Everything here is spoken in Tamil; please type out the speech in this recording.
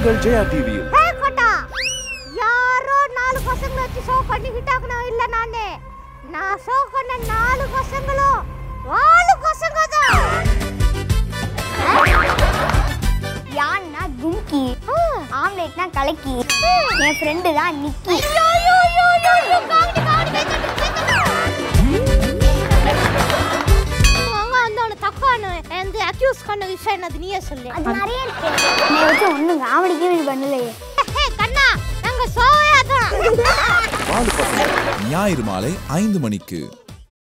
உங்கள் ஜெயா டிவியில் ஹே கொட்டா யாரோ நாலு பசங்களை வச்சு ஷோ பண்ணிக்கிட்டாங்கன்னு இல்ல நானே நான் ஷோ பண்ண நாலு பசங்களும் வாழு பசங்க தான் யான்னா கும்கி ஆம்லெட்னா கலக்கி என் ஃப்ரெண்டு தான் நிக்கி அவங்க வந்து அவனை தப்பான வந்து அக்யூஸ் பண்ண விஷயம் என்னது நீயே சொல்லு அது நிறைய இருக்கு நீ வச்சு ஒன்றும் காமெடிக்கே இது பண்ணலையே ஹே கண்ணா நாங்க ஷோவே அதான் வாலு பசங்க ஞாயிறு மாலை ஐந்து மணிக்கு